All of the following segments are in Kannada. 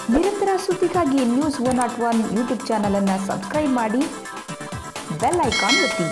ನಿರಂತರ ಸುದ್ದಿಗಾಗಿ news one not one YouTube ಚಾನಲನ್ನು ಸಬ್ಸ್ಕ್ರೈಬ್ ಮಾಡಿ ಬೆಲ್ ಐಕಾನ್ ಒತ್ತಿ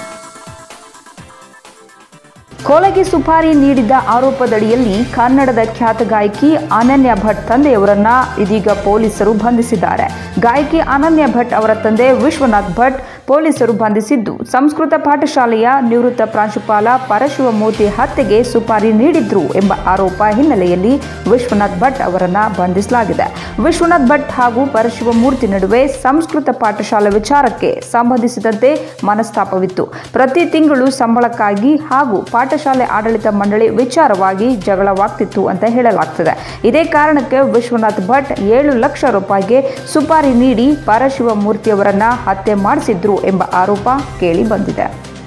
ಕೊಲೆಗೆ ಸುಪಾರಿ ನೀಡಿದ್ದ ಆರೋಪದಡಿಯಲ್ಲಿ ಕನ್ನಡದ ಖ್ಯಾತ ಗಾಯಕಿ ಅನನ್ಯ ಭಟ್ ತಂದೆಯವರನ್ನ ಇದೀಗ ಪೊಲೀಸರು ಬಂಧಿಸಿದ್ದಾರೆ ಗಾಯಕಿ ಅನನ್ಯ ಭಟ್ ಅವರ ತಂದೆ ವಿಶ್ವನಾಥ್ ಭಟ್ ಪೊಲೀಸರು ಬಂಧಿಸಿದ್ದು ಸಂಸ್ಕೃತ ಪಾಠಶಾಲೆಯ ನಿವೃತ್ತ ಪ್ರಾಂಶುಪಾಲ ಪರಶಿವಮೂರ್ತಿ ಹತ್ಯೆಗೆ ಸುಪಾರಿ ನೀಡಿದ್ರು ಎಂಬ ಆರೋಪ ಹಿನ್ನೆಲೆಯಲ್ಲಿ ವಿಶ್ವನಾಥ್ ಭಟ್ ಅವರನ್ನ ಬಂಧಿಸಲಾಗಿದೆ ವಿಶ್ವನಾಥ್ ಭಟ್ ಹಾಗೂ ಪರಶಿವಮೂರ್ತಿ ನಡುವೆ ಸಂಸ್ಕೃತ ಪಾಠಶಾಲೆ ವಿಚಾರಕ್ಕೆ ಸಂಬಂಧಿಸಿದಂತೆ ಮನಸ್ತಾಪವಿತ್ತು ಪ್ರತಿ ತಿಂಗಳು ಸಂಬಳಕ್ಕಾಗಿ ಹಾಗೂ ಪಾಠಶಾಲೆ ಆಡಳಿತ ಮಂಡಳಿ ವಿಚಾರವಾಗಿ ಜಗಳವಾಗ್ತಿತ್ತು ಅಂತ ಹೇಳಲಾಗ್ತದೆ ಇದೇ ಕಾರಣಕ್ಕೆ ವಿಶ್ವನಾಥ್ ಭಟ್ ಏಳು ಲಕ್ಷ ರೂಪಾಯಿಗೆ ಸುಪಾರಿ ನೀಡಿ ಪರಶಿವಮೂರ್ತಿಯವರನ್ನ ಹತ್ಯೆ ಮಾಡಿಸಿದ್ರು ಎಂಬ ಆರೋಪ ಕೇಳಿ ಬಂದಿದೆ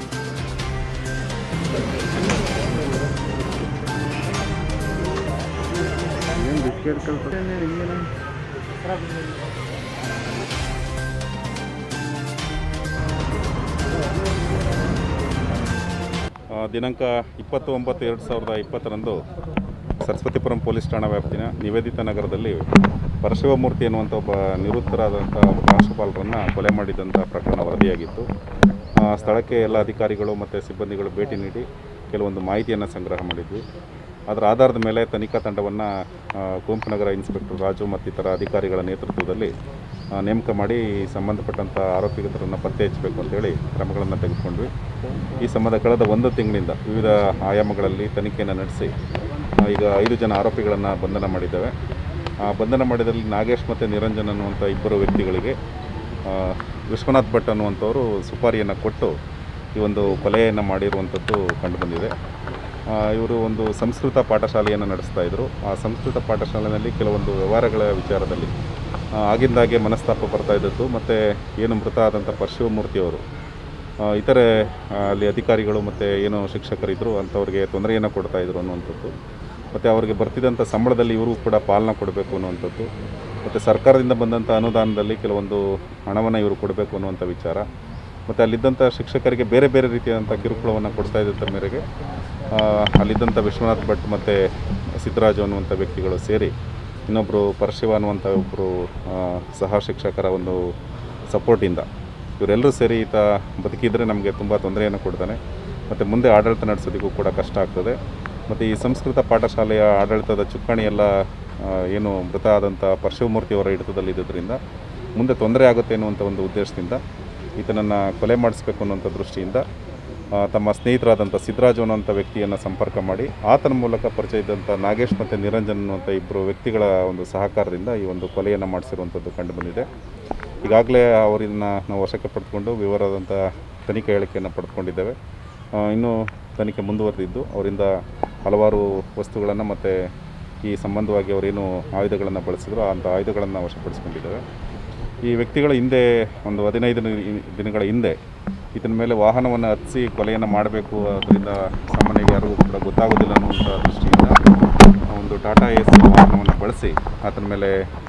ಆ, ದಿನಾಂಕ ಇಪ್ಪತ್ತು ಒಂಬತ್ತು ಎರಡು ಸಾವಿರದ ಇಪ್ಪತ್ತರಂದು ಸರಸ್ವತಿಪುರಂ ಪೊಲೀಸ್ ಠಾಣಾ ವ್ಯಾಪ್ತಿನ ನಿವೇದಿತ ನಗರದಲ್ಲಿ ಪರಶಿವಮೂರ್ತಿ ಎನ್ನುವಂಥ ಒಬ್ಬ ನಿವೃತ್ತರಾದಂಥ ಪ್ರಾಂಶುಪಾಲರನ್ನು ಕೊಲೆ ಮಾಡಿದಂಥ ಪ್ರಕರಣ ವರದಿಯಾಗಿತ್ತು ಆ, ಸ್ಥಳಕ್ಕೆ ಎಲ್ಲ ಅಧಿಕಾರಿಗಳು ಮತ್ತು ಸಿಬ್ಬಂದಿಗಳು ಭೇಟಿ ನೀಡಿ ಕೆಲವೊಂದು ಮಾಹಿತಿಯನ್ನು ಸಂಗ್ರಹ ಮಾಡಿದ್ವಿ ಅದರ ಆಧಾರದ ಮೇಲೆ ತನಿಖಾ ತಂಡವನ್ನು ಕುವೆಂಪುನಗರ ಇನ್ಸ್ಪೆಕ್ಟರ್ ರಾಜು ಮತ್ತಿತರ ಅಧಿಕಾರಿಗಳ ನೇತೃತ್ವದಲ್ಲಿ ಆ, ನೇಮಕ ಮಾಡಿ ಸಂಬಂಧಪಟ್ಟಂಥ ಆರೋಪಿತರನ್ನು ಪತ್ತೆ ಹಚ್ಚಬೇಕು ಅಂತೇಳಿ ಕ್ರಮಗಳನ್ನು ತೆಗೆದುಕೊಂಡ್ವಿ ಈ ಸಂಬಂಧ ಕಳೆದ ಒಂದು ತಿಂಗಳಿಂದ ವಿವಿಧ ಆಯಾಮಗಳಲ್ಲಿ ತನಿಖೆಯನ್ನು ನಡೆಸಿ ಆ, ಈಗ ಐದು ಜನ ಆರೋಪಿಗಳನ್ನು ಬಂಧನ ಮಾಡಿದ್ದೇವೆ ಆ ಬಂಧನ ಮಾಡಿದಲ್ಲಿ ನಾಗೇಶ್ ಮತ್ತು ನಿರಂಜನ್ ಅನ್ನುವಂಥ ಇಬ್ಬರು ವ್ಯಕ್ತಿಗಳಿಗೆ ಆ, ವಿಶ್ವನಾಥ್ ಭಟ್ ಅನ್ನುವಂಥವರು ಸುಪಾರಿಯನ್ನು ಕೊಟ್ಟು ಈ ಒಂದು ಕೊಲೆಯನ್ನು ಮಾಡಿರುವಂಥದ್ದು ಕಂಡುಬಂದಿದೆ ಆ, ಇವರು ಒಂದು ಸಂಸ್ಕೃತ ಪಾಠಶಾಲೆಯನ್ನು ನಡೆಸ್ತಾ ಇದ್ದರು ಆ ಸಂಸ್ಕೃತ ಪಾಠಶಾಲೆಯಲ್ಲಿ ಕೆಲವೊಂದು ವ್ಯವಹಾರಗಳ ವಿಚಾರದಲ್ಲಿ ಆ, ಆಗಿಂದಾಗೆ ಮನಸ್ತಾಪ ಬರ್ತಾ ಇದ್ದದ್ದು ಮತ್ತು ಏನು ಮೃತ ಆದಂಥ ಪರಶಿವಮೂರ್ತಿಯವರು ಆ, ಇತರೆ ಆ, ಅಲ್ಲಿ ಅಧಿಕಾರಿಗಳು ಮತ್ತು ಏನು ಶಿಕ್ಷಕರಿದ್ದರು ಅಂಥವ್ರಿಗೆ ತೊಂದರೆಯನ್ನು ಕೊಡ್ತಾ ಇದ್ರು ಅನ್ನುವಂಥದ್ದು ಮತ್ತು ಅವರಿಗೆ ಬರ್ತಿದ್ದಂಥ ಸಂಬಳದಲ್ಲಿ ಇವರು ಕೂಡ ಪಾಲನ ಕೊಡಬೇಕು ಅನ್ನುವಂಥದ್ದು ಮತ್ತು ಸರ್ಕಾರದಿಂದ ಬಂದಂಥ ಅನುದಾನದಲ್ಲಿ ಕೆಲವೊಂದು ಹಣವನ್ನು ಇವರು ಕೊಡಬೇಕು ಅನ್ನುವಂಥ ವಿಚಾರ ಮತ್ತು ಅಲ್ಲಿದ್ದಂಥ ಶಿಕ್ಷಕರಿಗೆ ಬೇರೆ ಬೇರೆ ರೀತಿಯಾದಂಥ ಕಿರುಕುಳವನ್ನು ಕೊಡ್ತಾ ಇದ್ದಂಥ ಮೇರೆಗೆ ಆ, ಅಲ್ಲಿದ್ದಂಥ ವಿಶ್ವನಾಥ್ ಭಟ್ ಮತ್ತು ಸಿದ್ದರಾಜು ಅನ್ನುವಂಥ ವ್ಯಕ್ತಿಗಳು ಸೇರಿ ಇನ್ನೊಬ್ಬರು ಪರಶಿವ ಅನ್ನುವಂಥ ಒಬ್ಬರು ಸಹ ಶಿಕ್ಷಕರ ಒಂದು ಸಪೋರ್ಟಿಂದ ಇವರೆಲ್ಲರೂ ಸೇರಿ ಈತ ಬದುಕಿದರೆ ನಮಗೆ ತುಂಬ ತೊಂದರೆಯನ್ನು ಕೊಡ್ತಾನೆ ಮತ್ತು ಮುಂದೆ ಆಡಳಿತ ನಡೆಸೋದಕ್ಕೂ ಕೂಡ ಕಷ್ಟ ಆಗ್ತದೆ ಮತ್ತು ಈ ಸಂಸ್ಕೃತ ಪಾಠಶಾಲೆಯ ಆಡಳಿತದ ಚುಕ್ಕಾಣಿ ಎಲ್ಲ ಆ, ಏನು ಮೃತ ಆದಂಥ ಪರಶಿವಮೂರ್ತಿಯವರ ಹಿಡಿತದಲ್ಲಿದ್ದರಿಂದ ಮುಂದೆ ತೊಂದರೆ ಆಗುತ್ತೆ ಅನ್ನುವಂಥ ಒಂದು ಉದ್ದೇಶದಿಂದ ಈತನನ್ನು ಕೊಲೆ ಮಾಡಿಸ್ಬೇಕು ಅನ್ನುವಂಥ ದೃಷ್ಟಿಯಿಂದ ಆ, ತಮ್ಮ ಸ್ನೇಹಿತರಾದಂಥ ಸಿದ್ದರಾಜು ಅನ್ನುವಂಥ ವ್ಯಕ್ತಿಯನ್ನು ಸಂಪರ್ಕ ಮಾಡಿ ಆತನ ಮೂಲಕ ಪರಿಚಯ ಇದ್ದಂಥ ನಾಗೇಶ್ ಮತ್ತು ನಿರಂಜನ್ ಅನ್ನುವಂಥ ಇಬ್ಬರು ವ್ಯಕ್ತಿಗಳ ಒಂದು ಸಹಕಾರದಿಂದ ಈ ಒಂದು ಕೊಲೆಯನ್ನು ಮಾಡಿಸಿರುವಂಥದ್ದು ಕಂಡುಬಂದಿದೆ ಈಗಾಗಲೇ ಅವರನ್ನು ನಾವು ವಶಕ್ಕೆ ಪಡೆದುಕೊಂಡು ವಿವರವಾದಂಥ ತನಿಖೆ ಹೇಳಿಕೆಯನ್ನು ಪಡೆದುಕೊಂಡಿದ್ದೇವೆ ಆ, ಇನ್ನೂ ತನಿಖೆ ಮುಂದುವರೆದಿದ್ದು ಅವರಿಂದ ಹಲವಾರು ವಸ್ತುಗಳನ್ನು ಮತ್ತು ಈ ಸಂಬಂಧವಾಗಿ ಅವರೇನು ಆಯುಧಗಳನ್ನು ಬಳಸಿದ್ರು ಅಂಥ ಆಯುಧಗಳನ್ನು ವಶಪಡಿಸಿಕೊಂಡಿದ್ದೇವೆ ಈ ವ್ಯಕ್ತಿಗಳ ಹಿಂದೆ ಒಂದು ಹದಿನೈದು ನಿ- ದಿನಗಳ ಹಿಂದೆ ಇದರ ಮೇಲೆ ವಾಹನವನ್ನು ಹತ್ತಿಸಿ ಕೊಲೆಯನ್ನು ಮಾಡಬೇಕು ಅದರಿಂದ ಸಾಮಾನ್ಯವಾಗಿ ಯಾರಿಗೂ ಕೂಡ ಗೊತ್ತಾಗೋದಿಲ್ಲ ಅನ್ನುವಂಥ ದೃಷ್ಟಿಯಿಂದ ಒಂದು ಟಾಟಾ ಎಸ್ ವಾಹನವನ್ನು ಬಳಸಿ ಆತನ ಮೇಲೆ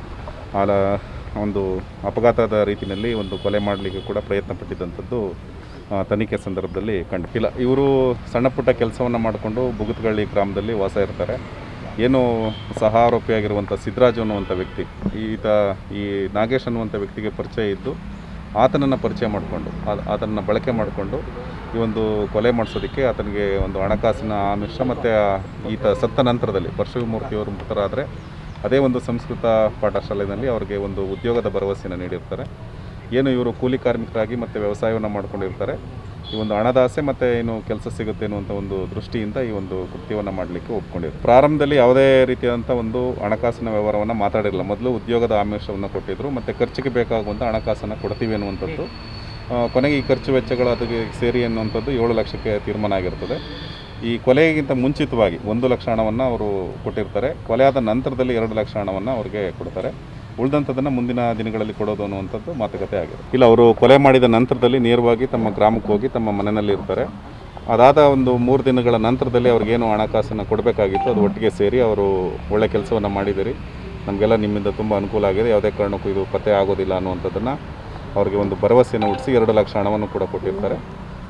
ಆಲ ಒಂದು ಅಪಘಾತದ ರೀತಿಯಲ್ಲಿ ಒಂದು ಕೊಲೆ ಮಾಡಲಿಕ್ಕೆ ಕೂಡ ಪ್ರಯತ್ನ ಪಟ್ಟಿದ್ದಂಥದ್ದು ಆ, ತನಿಖೆ ಸಂದರ್ಭದಲ್ಲಿ ಕಂಡು ಇಲ್ಲ ಇವರು ಸಣ್ಣ ಪುಟ್ಟ ಕೆಲಸವನ್ನು ಮಾಡಿಕೊಂಡು ಬುಗುತ್ಗಳ್ಳಿ ಗ್ರಾಮದಲ್ಲಿ ವಾಸ ಇರ್ತಾರೆ ಏನು ಸಹ ಆರೋಪಿಯಾಗಿರುವಂಥ ಸಿದ್ದರಾಜು ಅನ್ನುವಂಥ ವ್ಯಕ್ತಿ ಈತ ಈ ನಾಗೇಶ್ ಅನ್ನುವಂಥ ವ್ಯಕ್ತಿಗೆ ಪರಿಚಯ ಇದ್ದು ಆತನನ್ನು ಪರಿಚಯ ಮಾಡಿಕೊಂಡು ಆತನನ್ನು ಬಳಕೆ ಮಾಡಿಕೊಂಡು ಈ ಒಂದು ಕೊಲೆ ಮಾಡಿಸೋದಕ್ಕೆ ಆತನಿಗೆ ಒಂದು ಹಣಕಾಸಿನ ಆಮಿಷ ಮತ್ತು ಈತ ಸತ್ತ ನಂತರದಲ್ಲಿ ಪರಶುಮೂರ್ತಿಯವರು ಮೃತರಾದರೆ ಅದೇ ಒಂದು ಸಂಸ್ಕೃತ ಪಾಠಶಾಲೆಯಲ್ಲಿ ಅವರಿಗೆ ಒಂದು ಉದ್ಯೋಗದ ಭರವಸೆಯನ್ನು ನೀಡಿರ್ತಾರೆ ಏನು ಇವರು ಕೂಲಿ ಕಾರ್ಮಿಕರಾಗಿ ಮತ್ತು ವ್ಯವಸಾಯವನ್ನು ಮಾಡ್ಕೊಂಡಿರ್ತಾರೆ ಈ ಒಂದು ಹಣದ ಆಸೆ ಮತ್ತು ಏನು ಕೆಲಸ ಸಿಗುತ್ತೆ ಅನ್ನುವಂಥ ಒಂದು ದೃಷ್ಟಿಯಿಂದ ಈ ಒಂದು ಕೃತ್ಯವನ್ನು ಮಾಡಲಿಕ್ಕೆ ಒಪ್ಕೊಂಡಿದ್ರು ಪ್ರಾರಂಭದಲ್ಲಿ ಯಾವುದೇ ರೀತಿಯಾದಂಥ ಒಂದು ಹಣಕಾಸಿನ ವ್ಯವಹಾರವನ್ನು ಮಾತಾಡಿರಲಿಲ್ಲ ಮೊದಲು ಉದ್ಯೋಗದ ಆಮಿಷವನ್ನು ಕೊಟ್ಟಿದ್ದರು ಮತ್ತು ಖರ್ಚಿಗೆ ಬೇಕಾಗುವಂಥ ಹಣಕಾಸನ್ನು ಕೊಡ್ತೀವಿ ಅನ್ನುವಂಥದ್ದು ಆ, ಕೊನೆಗೆ ಈ ಖರ್ಚು ವೆಚ್ಚಗಳು ಅದಕ್ಕೆ ಸೇರಿ ಅನ್ನುವಂಥದ್ದು ಏಳು ಲಕ್ಷಕ್ಕೆ ತೀರ್ಮಾನ ಆಗಿರ್ತದೆ ಈ ಕೊಲೆಗಿಂತ ಮುಂಚಿತವಾಗಿ ಒಂದು ಲಕ್ಷ ಹಣವನ್ನು ಅವರು ಕೊಟ್ಟಿರ್ತಾರೆ ಕೊಲೆ ಆದ ನಂತರದಲ್ಲಿ ಎರಡು ಲಕ್ಷ ಹಣವನ್ನು ಅವರಿಗೆ ಕೊಡ್ತಾರೆ ಉಳಿದಂಥದ್ದನ್ನು ಮುಂದಿನ ದಿನಗಳಲ್ಲಿ ಕೊಡೋದು ಅನ್ನುವಂಥದ್ದು ಮಾತುಕತೆ ಆಗಿದೆ ಇಲ್ಲ ಅವರು ಕೊಲೆ ಮಾಡಿದ ನಂತರದಲ್ಲಿ ನೇರವಾಗಿ ತಮ್ಮ ಗ್ರಾಮಕ್ಕೆ ಹೋಗಿ ತಮ್ಮ ಮನೆಯಲ್ಲಿ ಇರ್ತಾರೆ ಅದಾದ ಒಂದು ಮೂರು ದಿನಗಳ ನಂತರದಲ್ಲಿ ಅವ್ರಿಗೇನು ಹಣಕಾಸನ್ನು ಕೊಡಬೇಕಾಗಿತ್ತು ಅದು ಒಟ್ಟಿಗೆ ಸೇರಿ ಅವರು ಒಳ್ಳೆ ಕೆಲಸವನ್ನು ಮಾಡಿದಿರಿ ನಮಗೆಲ್ಲ ನಿಮ್ಮಿಂದ ತುಂಬ ಅನುಕೂಲ ಆಗಿದೆ ಯಾವುದೇ ಕಾರಣಕ್ಕೂ ಇದು ಪತ್ತೆ ಆಗೋದಿಲ್ಲ ಅನ್ನುವಂಥದ್ದನ್ನು ಅವರಿಗೆ ಒಂದು ಭರವಸೆಯನ್ನು ಹುಟ್ಟಿಸಿ ಎರಡು ಲಕ್ಷ ಹಣವನ್ನು ಕೂಡ ಕೊಟ್ಟಿರ್ತಾರೆ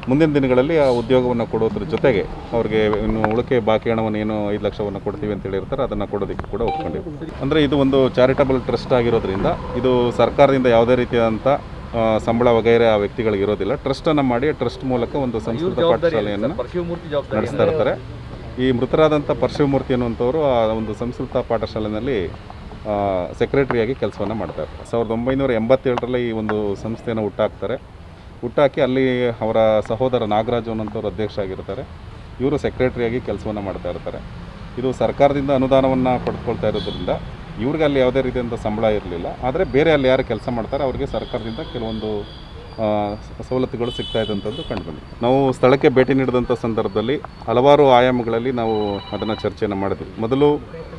ಮುಂದಿನ ದಿನಗಳಲ್ಲಿ ಆ ಉದ್ಯೋಗವನ್ನು ಕೊಡೋದ್ರ ಜೊತೆಗೆ ಅವ್ರಿಗೆ ಇನ್ನು ಉಳಿಕೆ ಬಾಕಿ ಹಣವನ್ನು ಏನು ಐದು ಲಕ್ಷವನ್ನು ಕೊಡ್ತೀವಿ ಅಂತ ಹೇಳಿರ್ತಾರೆ ಅದನ್ನು ಕೊಡೋದಕ್ಕೆ ಕೂಡ ಒಪ್ಕೊಂಡಿವಿ ಅಂದರೆ ಇದು ಒಂದು ಚಾರಿಟಬಲ್ ಟ್ರಸ್ಟ್ ಆಗಿರೋದ್ರಿಂದ ಇದು ಸರ್ಕಾರದಿಂದ ಯಾವುದೇ ರೀತಿಯಾದಂಥ ಆ, ಸಂಬಳ ವಗೈರೆ ಆ ವ್ಯಕ್ತಿಗಳಿಗೆ ಇರೋದಿಲ್ಲ ಟ್ರಸ್ಟನ್ನು ಮಾಡಿ ಟ್ರಸ್ಟ್ ಮೂಲಕ ಒಂದು ಸಂಸ್ಕೃತ ಪಾಠಶಾಲೆಯನ್ನು ಪರಶಿವಮೂರ್ತಿ ಜವಾಬ್ದಾರಿ ನಡೆಸ್ತಾ ಇರ್ತಾರೆ ಈ ಮೃತರಾದಂಥ ಪರಶಿವಮೂರ್ತಿ ಅನ್ನುವಂಥವ್ರು ಆ ಒಂದು ಸಂಸ್ಕೃತ ಪಾಠಶಾಲೆಯಲ್ಲಿ ಸೆಕ್ರೆಟರಿಯಾಗಿ ಕೆಲಸವನ್ನು ಮಾಡ್ತಾರೆ ಸಾವಿರದ ಒಂಬೈನೂರ ಎಂಬತ್ತೇಳರಲ್ಲಿ ಈ ಒಂದು ಸಂಸ್ಥೆಯನ್ನು ಹುಟ್ಟಾಕ್ತಾರೆ ಹುಟ್ಟಾಕಿ ಅಲ್ಲಿ ಅವರ ಸಹೋದರ ನಾಗರಾಜು ಅನ್ನೋಂಥವ್ರು ಅಧ್ಯಕ್ಷ ಆಗಿರ್ತಾರೆ ಇವರು ಸೆಕ್ರೆಟರಿಯಾಗಿ ಕೆಲಸವನ್ನು ಮಾಡ್ತಾ ಇರ್ತಾರೆ ಇದು ಸರ್ಕಾರದಿಂದ ಅನುದಾನವನ್ನು ಪಡ್ಕೊಳ್ತಾ ಇರೋದ್ರಿಂದ ಇವ್ರಿಗೆ ಅಲ್ಲಿ ಯಾವುದೇ ರೀತಿಯಾದಂಥ ಸಂಬಳ ಇರಲಿಲ್ಲ ಆದರೆ ಬೇರೆ ಅಲ್ಲಿ ಯಾರು ಕೆಲಸ ಮಾಡ್ತಾರೆ ಅವರಿಗೆ ಸರ್ಕಾರದಿಂದ ಕೆಲವೊಂದು ಆ, ಸವಲತ್ತುಗಳು ಸಿಗ್ತಾ ಇದ್ದಂಥದ್ದು ಕಂಡುಬಂದಿದೆ ನಾವು ಸ್ಥಳಕ್ಕೆ ಭೇಟಿ ನೀಡಿದಂಥ ಸಂದರ್ಭದಲ್ಲಿ ಹಲವಾರು ಆಯಾಮಗಳಲ್ಲಿ ನಾವು ಅದನ್ನು ಚರ್ಚೆಯನ್ನು ಮಾಡಿದ್ವಿ ಮೊದಲು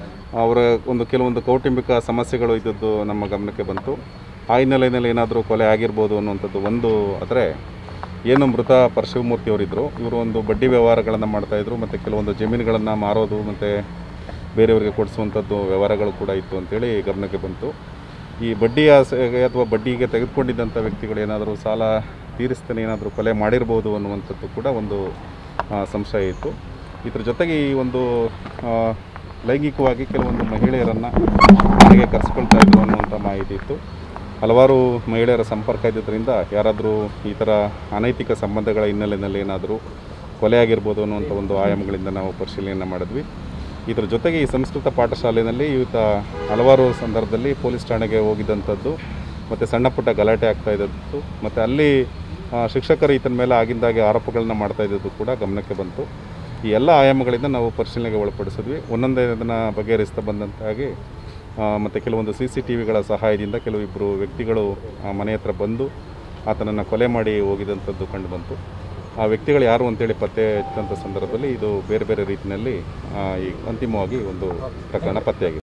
ಅವರ ಒಂದು ಕೆಲವೊಂದು ಕೌಟುಂಬಿಕ ಸಮಸ್ಯೆಗಳು ಇದ್ದದ್ದು ನಮ್ಮ ಗಮನಕ್ಕೆ ಬಂತು ಆ ಹಿನ್ನೆಲೆಯಲ್ಲಿ ಏನಾದರೂ ಕೊಲೆ ಆಗಿರ್ಬೋದು ಅನ್ನುವಂಥದ್ದು ಒಂದು ಆದರೆ ಏನು ಮೃತ ಪರಶಿವಮೂರ್ತಿ ಅವರಿದ್ದರು ಇವರು ಒಂದು ಬಡ್ಡಿ ವ್ಯವಹಾರಗಳನ್ನು ಮಾಡ್ತಾಯಿದ್ರು ಮತ್ತು ಕೆಲವೊಂದು ಜಮೀನುಗಳನ್ನು ಮಾರೋದು ಮತ್ತು ಬೇರೆಯವರಿಗೆ ಕೊಡಿಸುವಂಥದ್ದು ವ್ಯವಹಾರಗಳು ಕೂಡ ಇತ್ತು ಅಂತೇಳಿ ಗಮನಕ್ಕೆ ಬಂತು ಈ ಬಡ್ಡಿ ಆಸೆಗೆ ಅಥವಾ ಬಡ್ಡಿಗೆ ತೆಗೆದುಕೊಂಡಿದ್ದಂಥ ವ್ಯಕ್ತಿಗಳು ಏನಾದರೂ ಸಾಲ ತೀರಿಸ್ತಾನೆ ಏನಾದರೂ ಕೊಲೆ ಮಾಡಿರ್ಬೋದು ಅನ್ನುವಂಥದ್ದು ಕೂಡ ಒಂದು ಆ, ಸಂಶಯ ಇತ್ತು ಇದ್ರ ಜೊತೆಗೆ ಈ ಒಂದು ಆ, ಲೈಂಗಿಕವಾಗಿ ಕೆಲವೊಂದು ಮಹಿಳೆಯರನ್ನು ಮನೆಗೆ ಕರೆಸ್ಕೊಳ್ತಾ ಇದ್ರು ಅನ್ನುವಂಥ ಮಾಹಿತಿ ಇತ್ತು ಹಲವಾರು ಮಹಿಳೆಯರ ಸಂಪರ್ಕ ಇದ್ದಿದ್ದರಿಂದ ಯಾರಾದರೂ ಈ ಥರ ಅನೈತಿಕ ಸಂಬಂಧಗಳ ಹಿನ್ನೆಲೆಯಲ್ಲಿ ಏನಾದರೂ ಕೊಲೆ ಆಗಿರ್ಬೋದು ಅನ್ನುವಂಥ ಒಂದು ಆಯಾಮಗಳಿಂದ ನಾವು ಪರಿಶೀಲನೆಯನ್ನು ಮಾಡಿದ್ವಿ ಇದರ ಜೊತೆಗೆ ಈ ಸಂಸ್ಕೃತ ಪಾಠಶಾಲೆಯಲ್ಲಿ ಈತ ಹಲವಾರು ಸಂದರ್ಭದಲ್ಲಿ ಪೊಲೀಸ್ ಠಾಣೆಗೆ ಹೋಗಿದ್ದಂಥದ್ದು ಮತ್ತು ಸಣ್ಣ ಪುಟ್ಟ ಗಲಾಟೆ ಆಗ್ತಾ ಇದ್ದದ್ದು ಮತ್ತು ಅಲ್ಲಿ ಆ, ಶಿಕ್ಷಕರು ಈತನ ಮೇಲೆ ಆಗಿಂದಾಗೆ ಆರೋಪಗಳನ್ನ ಮಾಡ್ತಾ ಇದ್ದದ್ದು ಕೂಡ ಗಮನಕ್ಕೆ ಬಂತು ಈ ಎಲ್ಲ ಆಯಾಮಗಳಿಂದ ನಾವು ಪರಿಶೀಲನೆಗೆ ಒಳಪಡಿಸಿದ್ವಿ ಒಂದೊಂದೇ ಅದನ್ನು ಬಗೆಹರಿಸ್ತಾ ಬಂದಂತಾಗಿ ಮತ್ತು ಕೆಲವೊಂದು ಸಿ ಸಿ ಟಿ ವಿಗಳ ಸಹಾಯದಿಂದ ಕೆಲವಿಬ್ಬರು ವ್ಯಕ್ತಿಗಳು ಆ ಮನೆ ಹತ್ರ ಬಂದು ಆತನನ್ನು ಕೊಲೆ ಮಾಡಿ ಹೋಗಿದಂಥದ್ದು ಕಂಡು ಬಂತು ಆ ವ್ಯಕ್ತಿಗಳು ಯಾರು ಅಂತೇಳಿ ಪತ್ತೆ ಹಚ್ಚಿದಂಥ ಸಂದರ್ಭದಲ್ಲಿ ಇದು ಬೇರೆ ಬೇರೆ ರೀತಿಯಲ್ಲಿ ಆ, ಈ ಅಂತಿಮವಾಗಿ ಒಂದು ಪ್ರಕರಣ ಪತ್ತೆಯಾಗಿದೆ